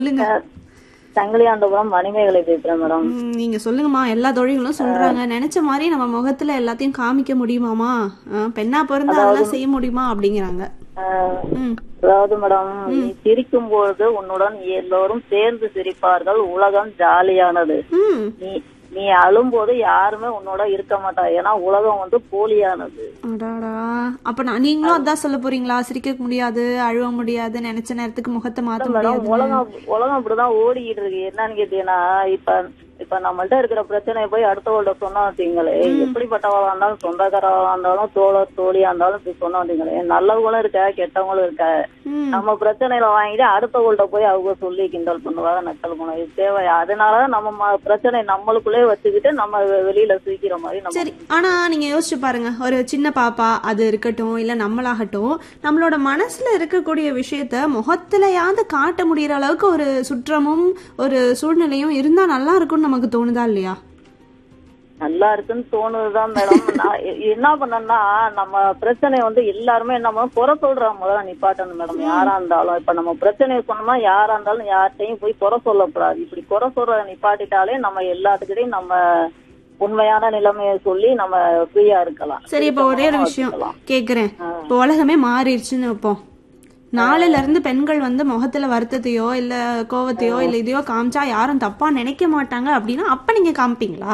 சொல்லுங்க சங்கிலியாண்டபுரம் மணிமேகலை பேசுறேன் மேடம் ம், நீங்க சொல்லுங்கம்மா எல்லா தொழில்களும் சொல்றாங்க நினைச்ச மாதிரி நம்ம முகத்துல எல்லாத்தையும் காமிக்க முடியுமாமா ஆ, பெண்ணா பிறந்தா அதெல்லாம் செய்ய முடியுமா அப்படிங்கிறாங்க ஆஹ், ம் அதாவது மேடம் நீ சிரிக்கும் பொழுது உன்னுடன் எல்லோரும் சேர்ந்து சிரிப்பார்கள் உலகம் ஜாலியானது ம் நீ நீ அழும்போது யாருமே உன்னோட இருக்க மாட்டா ஏன்னா உலகம் வந்து போலியானது அடாடா அப்ப நான் நீங்களும் அதான் சொல்ல போறீங்களா சிரிக்க முடியாது அழுவ முடியாது நினைச்ச நேரத்துக்கு முகத்தை மாத்த மேடம் முடியாது உலகம் உலகம் அப்படிதான் ஓடிக்கிட்டு இருக்கு என்னன்னு கேட்டீங்கன்னா இப்ப இப்ப நம்மள்ட்ட இருக்கிற பிரச்சனையை போய் அடுத்தவங்கள்ட்ட சொன்னா வச்சுங்களே எப்படிப்பட்டவளா இருந்தாலும் சொந்தக்காரவளா இருந்தாலும் தோழர் தோழியா இருந்தாலும் இப்படி சொன்னா வச்சுங்களே நல்லவங்களும் இருக்க கெட்டவங்களும் இருக்க ம் நம்ம பிரச்சனையில வாங்கிட்டு அடுத்தவங்கள்ட்ட போய் அவங்க சொல்லி கிண்டல் பண்ணுவாங்க நக்கல் பண்ணுவாங்க இது தேவையா அதனாலதான் நம்ம ம- பிரச்சனை நம்மளுக்குள்ளே வச்சுக்கிட்டு நம்ம வெ- வெளியில சிரிக்கிற மாதிரி நம்ம சரி ஆனா நீங்க யோசிச்சு பாருங்க ஒரு சின்ன பாப்பா அது இருக்கட்டும் இல்ல நம்மளாகட்டும் நம்மளோட மனசுல இருக்கக்கூடிய விஷயத்த முகத்திலயாவது காட்ட முடியற அளவுக்கு ஒரு சுற்றமும் ஒரு சூழ்நிலையும் இருந்தா நல்லா இருக்கும்னு நமக்கு தோணுதா இல்லையா நல்லா இருக்குன்னு தோணுதுதான் மேடம் நான் எ- என்ன பண்ணேன்னா நம்ம பிரச்சனையை வந்து எல்லாருமே என்ன பண்ணணும் குறை சொல்ற முதல்ல நிப்பாட்டணும் மேடம் யாரா இருந்தாலும் இப்ப நம்ம பிரச்சனையை சொன்னோம்னா யாரா இருந்தாலும் யார்கிட்டயும் போய் குறை சொல்லக்கூடாது இப்படி குறை சொல்றத நிப்பாட்டிட்டாலே நம்ம எல்லாத்துக்கிட்டையும் நம்ம உண்மையான நிலைமையை சொல்லி நம்ம ஃப்ரீயா இருக்கலாம் சரி இப்ப ஒரே ஒரு விஷயம் வச்சுக்கலாம். கேக்குறேன் இப்போ உலகமே மாறிடுச்சுன்னு வைப்போம் நாளையில இருந்து பெண்கள் வந்து முகத்துல வருத்தத்தையோ இல்ல கோவத்தையோ இல்ல இதையோ காமிச்சா யாரும் தப்பா நினைக்க மாட்டாங்க அப்படின்னா அப்ப நீங்க காமிப்பீங்களா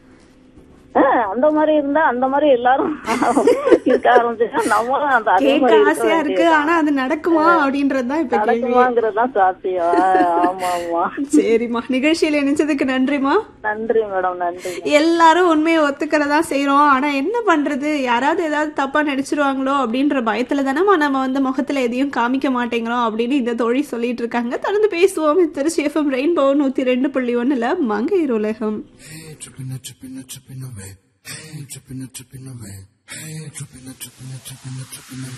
ஆஹ் அந்த மாதிரி இருந்தா அந்த மாதிரி எல்லாரும் இருக்க ஆரம்பிச்சுன்னா நம்மளும் அந்த அதே கேட்க மாதிரி இருக்க ஆசையா இருக்கு வேண்டியதுதான். ஆனா அது நடக்குமா அப்படின்றதுதான் இப்ப கேள்வி நடக்குமாங்கிறதுதான் சாத்தியம் ஆஹ் ஆமா ஆமா சரிம்மா நிகழ்ச்சியில இணைச்சதுக்கு நன்றிம்மா நன்றி மேடம் நன்றி எல்லாரும் உண்மையை ஒத்துக்கிறதா செய்றோம் ஆனா என்ன பண்றது யாராவது ஏதாவது தப்பா நினைச்சிருவாங்களோ அப்படின்ற பயத்துல தானேமா நம்ம வந்து முகத்துல எதையும் காமிக்க மாட்டேங்கிறோம் அப்படின்னு இந்த தோழி சொல்லிட்டு இருக்காங்க தொடர்ந்து பேசுவோம் இது திருச்சி எஃப்எம் ரெயின்போ நூத்தி ரெண்டு புள்ளி ஒண்ணுல மங்கையர் உலகம் Hey, tripping, tripping, tripping away. Hey, tripping, tripping away. Hey, tripping, tripping, tripping, tripping away.